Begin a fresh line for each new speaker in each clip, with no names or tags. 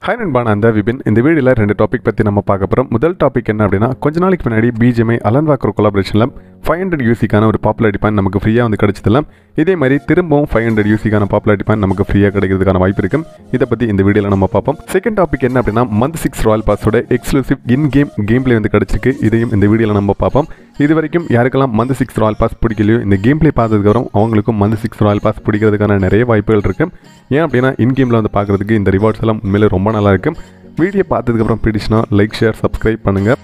hi நண்பா நான் அந்த விபின் இந்த வீடியோவில் ரெண்டு டாபிக் பற்றி நம்ம பார்க்க போகிறோம் முதல் டாபிக் என்ன அப்படின்னா கொஞ்ச நாளைக்கு முன்னாடி பிஜிஎம்ஐ அலன் வாக்கர் கொலாபரேஷனில் ஃபைவ் ஹண்ட்ரட் யூசிக்கான ஒரு பாப்புலாரிட்டி பாயிண்ட் நமக்கு ஃப்ரீயாக வந்து கிடைச்சதில்ல இதே மாதிரி திரும்பவும் ஃபைவ் ஹண்ட்ரட் யூசிக்கான பாப்புலாரிட்டி பாயிண்ட் நமக்கு ஃப்ரீயாக கிடைக்கிறதுக்கான வாய்ப்பு இருக்கும் இதை பற்றி இந்த வீடியோவில் நம்ம பார்ப்போம் செகண்ட் டாபிக் என்ன அப்படின்னா மந்த் சிக்ஸ் ராயல் பாஸோட exclusive in game game play வந்து கிடச்சிருக்கு இதையும் இந்த வீடியோவில் நம்ம பார்ப்போம் இது வரைக்கும் யாருக்கெல்லாம் மந்த் சிக்ஸ் ராயல் பாஸ் பிடிக்கலையோ இந்த கேம் பிளே பார்த்ததுக்கப்புறம் அவங்களுக்கும் மந்த் சிக்ஸ் ராயல் பாஸ் பிடிக்கிறதுக்கான நிறைய வாய்ப்புகள் இருக்கு ஏன் அப்படின்னா இன் கேமில் வந்து பார்க்குறதுக்கு இந்த ரிவார்ட்ஸ் எல்லாம் உண்மையிலே ரொம்ப நல்லா இருக்கும் வீடியோ பார்த்ததுக்கப்புறம் பிடிச்சினா லைக் ஷேர் சப்ஸ்கிரைப் பண்ணுங்கள்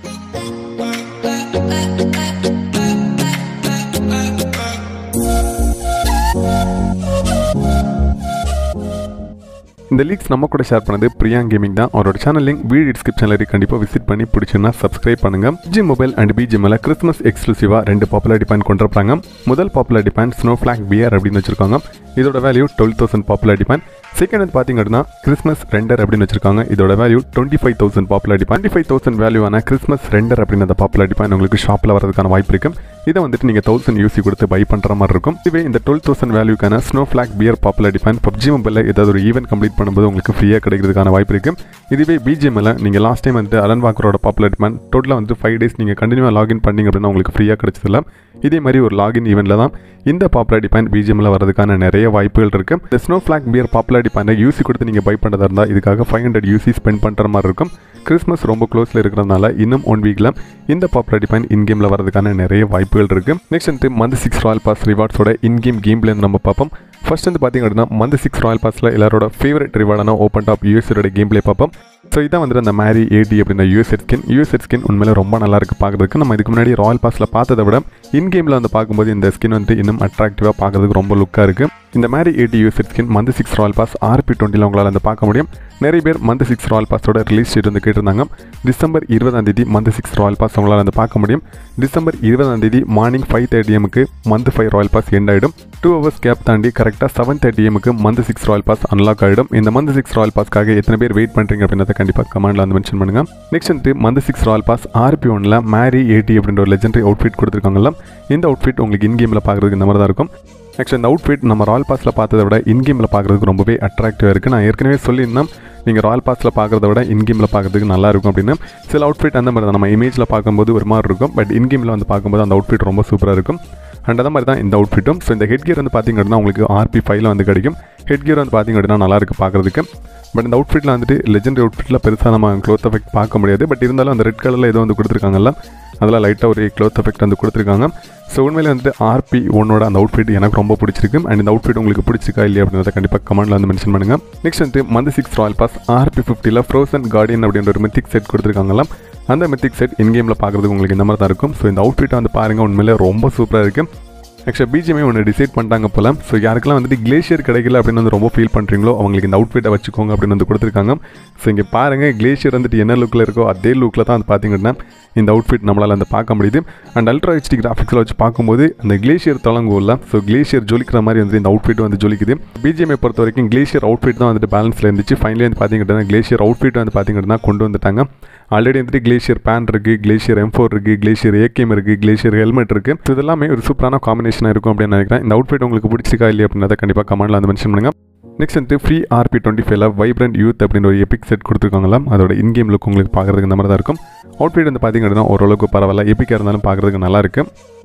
இந்த லீக்ஸ் நம்ம கூட ஷேர் பண்ணது பிரியாங் கேமிங் தான் அவரோட சேனல் லிங்க் வீடியோ டிஸ்கிரிப்ஷனில் இருக்கு கண்டிப்பாக விசிட் பண்ணி பிடிச்சுன்னா சப்ஸ்கிரைப் பண்ணுங்க ஜி மொபைல் அண்ட் பிஜிஎம்ல கிறிஸ்மஸ் எக்ஸ்க்ளூசிவாக ரெண்டு பாப்புலாரிட்டி பாயிண்ட் கொண்டு வராங்க முதல் popularity point snow flag bear அப்படின்னு வச்சிருக்காங்க இதோட value twelve thousand popularity point second வந்து பார்த்தீங்க அப்படின்னா கிறிஸ்மஸ் ரெண்டர் அப்படின்னு வச்சிருக்காங்க இதோட value twenty five thousand popularity twenty five thousand வேல்யூவான கிறிஸ்மஸ் ரெண்டர் அப்படின்னு அந்த பாப்புலாரிட்டி பாயிண்ட் உங்களுக்கு ஷாப்பில் வரதுக்கான வாய்ப்பு இருக்கு இதை வந்துட்டு நீங்கள் தௌசண்ட் யூசி கொடுத்து பை பண்ணுற மாதிரி இருக்கும் இதுவே இந்த டுவெல் தௌசண்ட் வேல்யூக்கான snow flag bear popularity point PUBG மொபைலில் ஏதாவது ஒரு ஈவெண்ட் கம்ப்ளீட் பண்ணும்போது உங்களுக்கு ஃப்ரீயாக கிடைக்கிறதுக்கான வாய்ப்பு இருக்கு இதுவே பிஜிஎம்ல நீங்கள் லாஸ்ட் டைம் வந்துட்டு அலன் வாக்கரோட பாப்புலாரிட்டி பாயிண்ட் டோட்டலாக வந்து ஃபைவ் டேஸ் நீங்கள் கண்டினியூவாக லாகின் பண்ணீங்க அப்படின்னா உங்களுக்கு ஃப்ரீயாக கிடைச்சதில்ல இதே மாதிரி ஒரு லாகின் ஈவெண்ட்டில் தான் இந்த பாப்புலாரிட்டி பாயிண்ட் பிஜிஎம்ல வரதுக்கான நிறைய வாய்ப்புகள் இருக்கு இந்த snow flag bear popularity point UC கொடுத்து நீங்கள் பை பண்ணுறதா இருந்தால் இதுக்காக ஃபைவ் ஹண்ட்ரட் யூசி ஸ்பெண்ட் பண்ணுற மாதிரி இருக்கும் கிறிஸ்மஸ் ரொம்ப க்ளோஸில் இருக்கிறதுனால இன்னும் ஒன் வீக்கில் இந்த பாப்புலாரிட்டி பாயிண்ட் இன் கேமில் வரதுக்கான நிறைய வாய்ப்புகள் இருக்கு நெக்ஸ்ட் வந்து மந்த் சிக்ஸ் ராயல் பாஸ் ரிவார்ட்ஸோட இன் கேம் கேம் பிளேன்னு நம்ம பார்ப்போம் ஃபர்ஸ்ட் வந்து பார்த்தீங்க அப்படின்னா மந்த் சிக்ஸ் ராயல் பாஸில் எல்லாரோட ஃபேவரட் ரிவார்டான ஓப்பன் டாப் யூஎஸ்ஓட கேம் பிளே பார்ப்போம் ஸோ இதான் வந்துட்டு அந்த மேரி ஏடி அப்படின்ற யூஎஸ்எட் ஸ்கின் யூஎஸ்எட் ஸ்கின் உண்மையில ரொம்ப நல்லா இருக்கு பார்க்கறதுக்கு நம்ம இதுக்கு முன்னாடி ராயல் பாஸில் பார்த்ததை விட இன் கேமில் வந்து பார்க்கும்போது இந்த ஸ்கின் வந்து இன்னும் அட்ராக்டிவாக பார்க்கறதுக்கு ரொம்ப லுக்காக இருக்குது இந்த மாதிரி ஏடி யூஎஸ்எட் skin month six royal pass RP டுவெண்ட்டியில் உங்களால் வந்து பார்க்க முடியும் நிறைய பேர் மந்த் சிக்ஸ் ராயல் பாஸோட ரிலீஸ் டேட் வந்து கேட்டிருந்தாங்க டிசம்பர் இருபதாம் தேதி மந்த் சிக்ஸ் ராயல் பாஸ் உங்களால் வந்து பார்க்க முடியும் டிசம்பர் இருபதாம் தேதி மார்னிங் ஃபைவ் தேர்ட்டி எம்க்கு month five royal pass end ஆகிடும் டூ ஹவர்ஸ் கேப் தாண்டி கரெக்டாக செவன் தேர்ட்டி எம்க்கு month six royal pass unlock ஆகிடும் இந்த மந்த் சிக்ஸ் ராயல் பாஸ்க்காக எத்தனை பேர் வெயிட் பண்ணுறீங்க அப்படின்றத கண்டிப்பாக கமெண்ட்டில் வந்து மென்ஷன் பண்ணுங்க நெக்ஸ்ட் வந்து month six royal pass RP ஒன்ல மேரி ஏடி அப்படின்ற ஒரு லெஜெண்டரி அவுட்ஃபிட் கொடுத்துருக்காங்கல்ல இந்த அவுட்ஃபிட் உங்களுக்கு இன் கேமில் பார்க்குறதுக்கு இந்த மாதிரி தான் இருக்கும் நெக்ஸ்ட் இந்த அவுட்ஃபிட் நம்ம ராயல் பாஸில் பார்த்ததை விட இன் கேமில் பார்க்குறதுக்கு ரொம்பவே அட்ராக்டிவாக இருக்குது நான் ஏற்கனவே சொல்லியிருந்தேன் நீங்கள் ராயல் பாஸில் பார்க்குறத விட இன் கேமில் பார்க்குறதுக்கு நல்லா இருக்கும் அப்படின்னு சில அவுட்ஃபிட் அந்த மாதிரி தான் நம்ம இமேஜில் பார்க்கும்போது ஒரு மாதிரி இருக்கும் பட் இன் கேமில் வந்து பார்க்கும்போது அந்த அவுட்ஃபிட் ரொம்ப சூப்பராக இருக்கும் அண்ட் அதே மாதிரி தான் இந்த அவுட்ஃபிட்டும் ஸோ இந்த ஹெட் கியர் வந்து பார்த்திங்க அப்படின்னா உங்களுக்கு ஆர்பி ஃபைவ்ல வந்து கிடைக்கும் ஹெட் கியர் வந்து பார்த்திங்க அப்படின்னா நல்லா இருக்குது பார்க்குறதுக்கு பட் இந்த அவுட்ஃபிட்டில் வந்துட்டு லெஜெண்டரி அவுட்ஃபிட்டில் பெருசாக நம்ம க்ளோத் எஃபெக்ட் பார்க்க முடியாது பட் இருந்தாலும் அந்த ரெட் கலரில் ஏதோ வந்து கொடுத்துருக்காங்கல்ல அதில் லைட்டாக ஒரு க்ளோத் எஃபெக்ட் வந்து கொடுத்துருக்காங்க ஸோ உண்மையிலே வந்துட்டு ஆர்பி ஒன்னோட அந்த அவுட்ஃபிட் எனக்கு ரொம்ப பிடிச்சிருக்கு அண்ட் இந்த அவுட்ஃபிட் உங்களுக்கு பிடிச்சிருக்கா இல்லையா அப்படின்றத கண்டிப்பாக கமெண்ட்டில் வந்து மென்ஷன் பண்ணுங்கள் நெக்ஸ்ட் வந்து month six royal pass RP ஃபிஃப்டியில் ஃப்ரோசன் கார்டியன் அப்படின்ற ஒரு மெத்திக் செட் கொடுத்துருக்காங்களாம் அந்த மெத்திக் செட் இன் கேமில் பார்க்குறதுக்கு உங்களுக்கு இந்த மாதிரி தான் இருக்கும் ஸோ இந்த அவுட்ஃபிட்டை வந்து பாருங்கள் உண்மையிலே ரொம்ப சூப்பராக இருக்குது ஆக்சுவலாக பிஜிஎம்ஐ ஒன்று டிசைட் பண்ணிட்டாங்க போல ஸோ யாருக்கெல்லாம் வந்துட்டு கிளேஷியர் கிடைக்கல அப்படின்னு வந்து ரொம்ப ஃபீல் பண்ணுறீங்களோ அவங்களுக்கு இந்த அவுட்ஃபிட்டை வச்சுக்கோங்க அப்படின்னு வந்து கொடுத்துருக்காங்க ஸோ இங்கே பாருங்கள் கிளேஷியர் வந்துட்டு என்ன லுக்கில் இருக்கோ அதே லுக்கில் தான் வந்து பார்த்தீங்கன்னா இந்த அவுட்ஃபிட் நம்மளால் வந்து பார்க்க முடியுது அண்ட் அல்ட்ரா ஹெச்டி கிராஃபிக்ஸில் வச்சு பார்க்கும்போது அந்த கிளேஷியர் தொடங்கும்ல ஸோ கிளேஷியர் ஜொலிக்கிற மாதிரி வந்து இந்த அவுட்ஃபிட் வந்து ஜொலிக்குது பிஜிஎம்ஐ பொறுத்த வரைக்கும் கிளேஷியர் அவுட்ஃபிட் தான் வந்துட்டு பேலன்ஸில் இருந்துச்சு ஃபைனலி வந்து பார்த்தீங்கன்னா கிளேஷியர் அவுட்ஃபிட் வந்து பார்த்தீங்கன்னா கொண்டு வந்துட்டாங்க ஆல்ரெடி வந்துட்டு கிளேஷியர் பேன் இருக்குது கிளேஷியர் எம் ஃபோர் இருக்குது கிளேஷியர் ஏகேம் இருக்குது கிளேஷியர் ஹெல்மெட் இருக்குது ஸோ இதெல்லாமே ஒரு சூப்பரான காம்பினேஷனாக இருக்கும் அப்படின்னு நினைக்கிறேன் இந்த அவுட்ஃபிட் உங்களுக்கு பிடிச்சிருக்கா இல்லையா அப்படின்றத கண்டிப்பாக கமெண்ட்டில் வந்து மென்ஷன் பண்ணுங்கள் நெக்ஸ்ட் வந்து ஃப்ரீ ஆர்பி டுவெண்ட்டி ஃபைவ்ல வைப்ரண்ட் யூத் அப்படின்னு ஒரு எபிக் செட் கொடுத்துருக்காங்களாம் அதோட இன் கேம் லுக் உங்களுக்கு பார்க்குறதுக்கு இந்த மாதிரி தான் இருக்கும் அவுட்ஃபிட் வந்து பார்த்தீங்க அப்படின்னா ஓரளவுக்கு பரவாயில்ல எப்பிக்காக இருந்தாலும் பார்க்குறதுக்கு நல்லா இருக்கு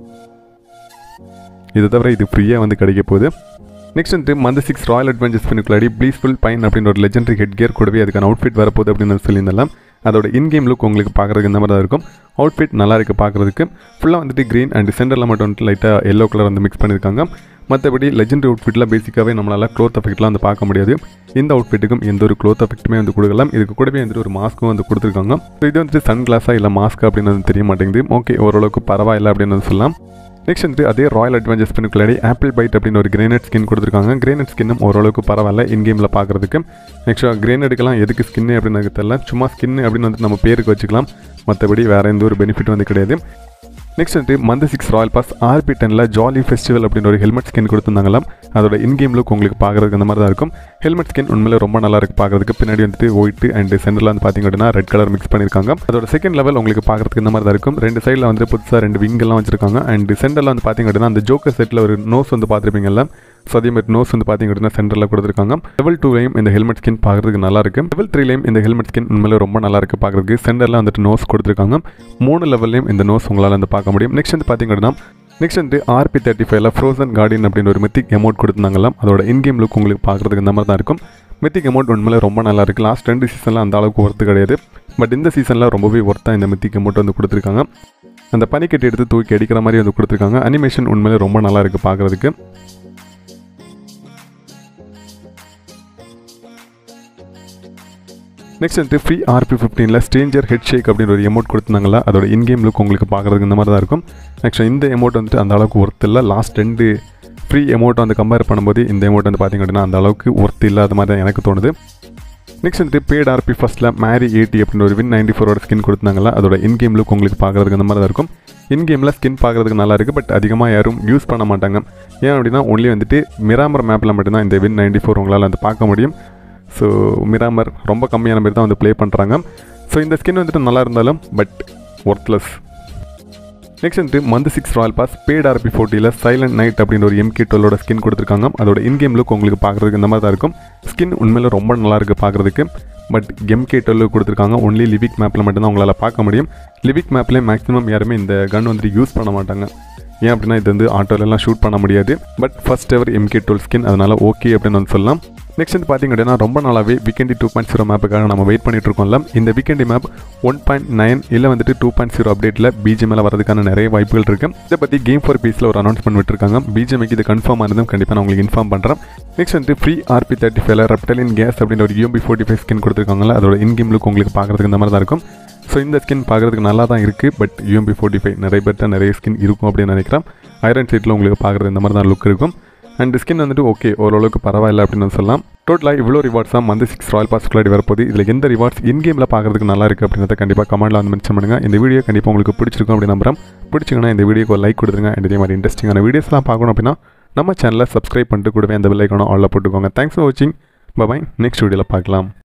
இது தவிர இது ஃப்ரீயாக வந்து கிடைக்க போகுது நெக்ஸ்ட் வந்து மந்த் சிக்ஸ் ராயல் அட்வென்ச்சர்ஸ் பின்னுக்குள்ளாடி ப்ளீஸ்ஃபுல் பைன் அப்படின்ற ஒரு லெஜெண்டரி ஹெட் கியர் கூடவே அதுக்கான அவுட்ஃபிட் வரப்போகுது அப்படின்னு சொல்லியிருந்தாலும் அதோட இன் கேம் லுக் உங்களுக்கு பார்க்குறதுக்கு இந்த மாதிரி தான் இருக்கும் அவுட்ஃபிட் நல்லா இருக்குது பார்க்குறதுக்கு ஃபுல்லாக வந்துட்டு க்ரீன் அண்ட் சென்டரில் மட்டும் வந்துட்டு லைட்டாக எல்லோ கலர் வந்து மிக்ஸ் பண்ணியிருக்காங்க மற்றபடி லெஜெண்டரி அவுட்ஃபிட்டில் பேசிக்காகவே நம்மளால் க்ளோத் எஃபெக்ட்லாம் வந்து பார்க்க முடியாது இந்த அவுட்ஃபிட்டுக்கும் எந்த ஒரு க்ளோத் எஃபெக்ட்டுமே வந்து கொடுக்கலாம் இதுக்கு கூடவே வந்துட்டு ஒரு மாஸ்க்கும் வந்து கொடுத்துருக்காங்க ஸோ இது வந்துட்டு சன் கிளாஸாக இல்லை மாஸ்க் அப்படின்னு வந்து தெரிய மாட்டேங்குது ஓகே ஓரளவுக்கு பரவாயில்ல அப்படின்னு வந்து சொல்லலாம் நெக்ஸ்ட் வந்து அதே ராயல் அட்வென்ச்சர்ஸ் பின்னுக்குள்ளாடி ஆப்பிள் பைட் அப்படின்னு ஒரு கிரேனட் ஸ்கின் கொடுத்துருக்காங்க கிரேனட் ஸ்கின்னும் ஓரளவுக்கு பரவாயில்ல இன் கேமில் பார்க்குறதுக்கு நெக்ஸ்ட் கிரேனடுக்கெல்லாம் எதுக்கு ஸ்கின்னு அப்படின்னு எனக்கு தெரியல சும்மா ஸ்கின்னு அப்படின்னு வந்து நம்ம பேருக்கு வச்சுக்கலாம் மற்றபடி வேறு எந்த ஒரு பெனிஃபிட் வந்து கிடையாது நெக்ஸ்ட் வந்து month six royal pass RP டெனில் ஜாலி ஃபெஸ்டிவல் அப்படின்னு ஒரு ஹெல்மெட் ஸ்கின் கொடுத்துருந்தாங்களாம் அதோட இன் கேம் லுக் உங்களுக்கு பார்க்குறதுக்கு அந்த மாதிரி தான் இருக்கும் ஹெல்மெட் ஸ்கின் உண்மையில ரொம்ப நல்லா இருக்கு பார்க்குறதுக்கு பின்னாடி வந்துட்டு ஒயிட் அண்ட் சென்டரில் வந்து பார்த்தீங்க அப்படின்னா ரெட் கலர் மிக்ஸ் பண்ணியிருக்காங்க அதோட செகண்ட் லெவல் உங்களுக்கு பார்க்குறதுக்கு இந்த மாதிரி தான் இருக்கும் ரெண்டு சைடில் வந்து புதுசாக ரெண்டு விங்கெல்லாம் வச்சிருக்காங்க அண்ட் சென்டரில் வந்து பார்த்தீங்க அப்படின்னா அந்த ஜோக்கர் செட்டில் ஒரு நோஸ் வந்து பார்த்துருப்பீங்கல்ல ஸோ அதே மாதிரி நோஸ் வந்து பார்த்தீங்க அப்படின்னா சென்டரில் கொடுத்துருக்காங்க லெவல் டூலையும் இந்த ஹெல்மெட் ஸ்கின் பார்க்குறதுக்கு நல்லா இருக்கு லெவல் த்ரீலையும் இந்த ஹெல்மெட் ஸ்கின் உண்மையிலே ரொம்ப நல்லா இருக்கு பார்க்குறதுக்கு சென்டரில் வந்துட்டு நோஸ் கொடுத்துருக்காங்க மூணு லெவல்லையும் இந்த நோஸ் உங்களால் வந்து பார்க்க முடியும் நெக்ஸ்ட் வந்து பார்த்தீங்க அப்படின்னா நெக்ஸ்ட் வந்து ஆர்பி தேர்ட்டி ஃபைவ்ல ஃப்ரோசன் கார்டியன் அப்படின்னு ஒரு மித்திக் அமௌண்ட் கொடுத்துருந்தாங்களாம் அதோட இன்கேம் லுக் உங்களுக்கு பார்க்குறதுக்கு இந்த மாதிரி தான் இருக்கும் மித்திக் அமௌண்ட் உண்மையிலே ரொம்ப நல்லா இருக்குது லாஸ்ட் ரெண்டு சீசனில் அந்த அளவுக்கு ஒர்த்து கிடையாது பட் இந்த சீசனில் ரொம்பவே ஒர்த்தாக இந்த மித்திக் அமௌண்ட் வந்து கொடுத்துருக்காங்க அந்த பனிக்கட்டி எடுத்து தூக்கி அடிக்கிற மாதிரி வந்து கொடுத்துருக்காங்க அனிமேஷன் உண்மையிலே ரொம்ப நல்லா இருக்குது பார்க்குறதுக்கு நெக்ஸ்ட் வந்து ஃப்ரீ ஆர்பி ஃபிஃப்டீனில் ஸ்டேஞ்சர் ஹெட் ஷேக் அப்படின்னு ஒரு எமௌண்ட் கொடுத்துருந்தாங்களா அதோட இன்கேம் லுக் உங்களுக்கு பார்க்குறதுக்கு இந்த மாதிரி தான் இருக்கும் நெக்ஸ்ட் இந்த எமௌண்ட் வந்துட்டு அந்த அளவுக்கு ஒர்த் இல்லை லாஸ்ட் ரெண்டு ஃப்ரீ எமௌண்ட் வந்து கம்பேர் பண்ணும்போது இந்த எமௌண்ட் வந்து பார்த்திங்க அப்படின்னா அந்த அளவுக்கு ஒர்த் இல்லாத மாதிரி தான் எனக்கு தோணுது நெக்ஸ்ட் வந்து பேட் ஆர்பி ஃபஸ்ட்டில் மேரி எயிட்டி அப்படின்னு ஒரு வின் நைன்டி ஃபோரோட ஸ்கின் கொடுத்தாங்களா அதோட இன்கேம் லுக் உங்களுக்கு பார்க்குறதுக்கு அந்த மாதிரி தான் இருக்கும் இன்கேமில் ஸ்கின் பார்க்குறதுக்கு நல்லா இருக்குது பட் அதிகமாக யாரும் யூஸ் பண்ண மாட்டாங்க ஏன் அப்படின்னா ஒன்லி வந்துட்டு மிராமர் மேப்பில் மட்டும்தான் இந்த வின் நைன்டி ஃபோர் உங்களால் வந்து பார்க்க முடியும் ஸோ மிராமர் ரொம்ப கம்மியான பேர் தான் வந்து ப்ளே பண்ணுறாங்க ஸோ இந்த ஸ்கின் வந்துட்டு நல்லா இருந்தாலும் பட் ஒர்த்லெஸ் நெக்ஸ்ட் வந்து மந்த் சிக்ஸ் ராயல் பாஸ் பேட் ஆர்பி ஃபோர்ட்டியில் சைலண்ட் நைட் அப்படின்னு ஒரு எம்கே டுவெல்லோட ஸ்கின் கொடுத்துருக்காங்க அதோட இன்கேம் லுக் உங்களுக்கு பார்க்குறதுக்கு இந்த மாதிரி தான் இருக்கும் ஸ்கின் உண்மையில் ரொம்ப நல்லா இருக்குது பார்க்குறதுக்கு பட் எம்கே டுவெல் கொடுத்துருக்காங்க ஒன்லி லிவிக் மேப்பில் மட்டும்தான் உங்களால் பார்க்க முடியும் லிவிக் மேப்லேயே மேக்ஸிமம் யாருமே இந்த கன் வந்துட்டு யூஸ் பண்ண மாட்டாங்க ஏன் அப்படின்னா இது வந்து ஆட்டோலலாம் ஷூட் பண்ண முடியாது but first ever MK twelve skin அதனால் ஓகே அப்படின்னு வந்து சொல்லலாம் நெக்ஸ்ட் வந்து பார்த்திங்க அப்படின்னா ரொம்ப நாளாகவே வீக்கெண்டி டூ பாயிண்ட் ஜீரோ மேப்புக்காக நம்ம வெயிட் பண்ணிட்டு இருக்கோம்ல இந்த வீக்கெண்டி மேப் ஒன் பாயிண்ட் நைன் இல்லை வந்துட்டு டூ பாயிண்ட் ஜீரோ அப்டேட்டில் பிஜி மேலே வரதுக்கான நிறைய வாய்ப்புகள் இருக்கு இதை பற்றி கேம் ஃபார் பீஸில் ஒரு அனௌன்ஸ்மெண்ட் விட்டுருக்காங்க பிஜிஎம்க்கு இது கன்ஃபார்ம் ஆனதும் கண்டிப்பாக நான் உங்களுக்கு இன்ஃபார்ம் பண்ணுறேன் நெக்ஸ்ட் வந்து ஃப்ரீ ஆர்பி தேர்ட்டி ஃபைவ்ல ரெப்டலின் கேஸ் அப்படின்ற ஒரு யூஎம்பி ஃபோர்ட்டி ஃபைவ் ஸ்கின் கொடுத்துருக்காங்களா அதோட இன்கேம் லுக் உங்களுக்கு பார்க்குறதுக்கு இந்த மாதிரி தான் இருக்கும் ஸோ இந்த ஸ்கின் பார்க்குறதுக்கு நல்லா தான் இருக்குது பட் யூஎம்பி ஃபோர்ட்டி ஃபைவ் நிறைய பேர்ட்ட நிறைய ஸ்கின் இருக்கும் அப்படின்னு நினைக்கிறேன் ஐரன் சீட்டில் உங்களுக்கு பார்க்குறது இந்த மாதிரி தான் லுக் இருக்கும் அண்ட் ஸ்கின் வந்துட்டு ஓகே ஓரளவுக்கு பரவாயில்ல அப்படின்னு வந்து சொல்லலாம் டோட்டலாக இவ்வளோ ரிவார்ட்ஸ் தான் வந்து சிக்ஸ் ராயல் பாஸ் குள்ளாடி வரப்போது இதில் எந்த ரிவார்ட்ஸ் இன் கேமில் பார்க்குறதுக்கு நல்லா இருக்குது அப்படின்றத கண்டிப்பாக கமெண்ட்டில் வந்து மென்ஷன் பண்ணுங்கள் இந்த வீடியோ கண்டிப்பாக உங்களுக்கு பிடிச்சிருக்கும் அப்படின்னு நம்புறேன் பிடிச்சிங்கன்னா இந்த வீடியோக்கு லைக் கொடுத்துருங்க அண்ட் இதே மாதிரி இன்ட்ரெஸ்டிங்கான வீடியோஸ்லாம் பார்க்கணும் அப்படின்னா நம்ம சேனலை சப்ஸ்கிரைப் பண்ணிட்டு கூடவே அந்த பெல் ஐக்கானும் ஆலில் போட்டுக்கோங்க தேங்க்ஸ் ஃபார் வாட்சிங் பாய் நெக்ஸ்ட் வீடியோவில் பார்க்கலாம்